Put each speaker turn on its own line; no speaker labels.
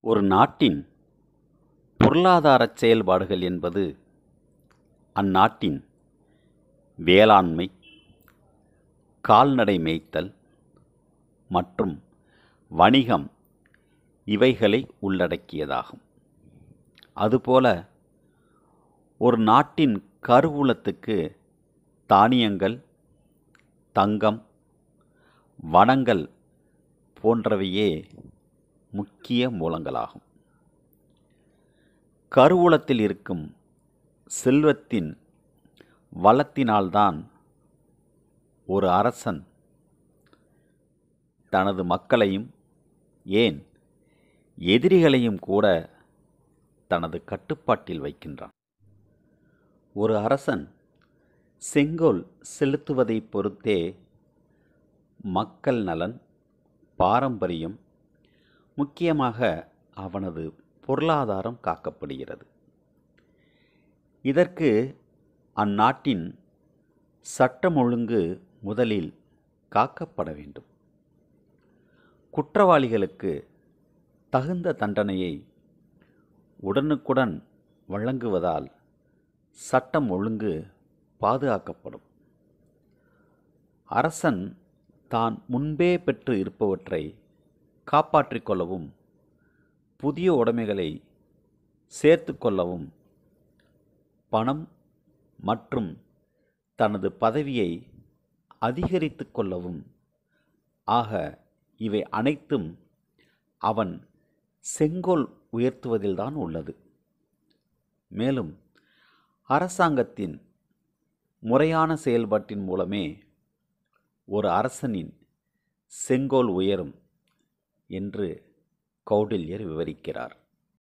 ஒரு நாட்டின் பொருளாதாரச் செயல்பாடுகள் என்பது அந்நாட்டின் வேளாண்மை கால்நடை மேய்த்தல் மற்றும் வணிகம் இவைகளை உள்ளடக்கியதாகும் அதுபோல ஒரு நாட்டின் கருவூலத்துக்கு தானியங்கள் தங்கம் வனங்கள் போன்றவையே முக்கிய மூலங்களாகும் கருவூலத்தில் இருக்கும் செல்வத்தின் வளத்தினால்தான் ஒரு அரசன் தனது மக்களையும் ஏன் எதிரிகளையும் கூட தனது கட்டுப்பாட்டில் வைக்கின்றான் ஒரு அரசன் செங்கோல் செலுத்துவதைப் பொறுத்தே மக்கள் நலன் பாரம்பரியம் முக்கியமாக அவனது பொருளாதாரம் காக்கப்படுகிறது இதற்கு அந்நாட்டின் சட்டம் ஒழுங்கு முதலில் காக்கப்பட வேண்டும் குற்றவாளிகளுக்கு தகுந்த தண்டனையை உடனுக்குடன் வழங்குவதால் சட்டம் ஒழுங்கு பாதுகாக்கப்படும் அரசன் தான் முன்பே பெற்று இருப்பவற்றை காப்பாற்றிக் கொள்ளவும் புதிய உடைமைகளை சேர்த்து கொள்ளவும் பணம் மற்றும் தனது பதவியை அதிகரித்து கொள்ளவும் ஆக இவை அனைத்தும் அவன் செங்கோல் உயர்த்துவதில்தான் உள்ளது மேலும் அரசாங்கத்தின் முறையான செயல்பாட்டின் மூலமே ஒரு அரசனின் செங்கோல் உயரும் என்று கௌடில்யர் விவரிக்கிறார்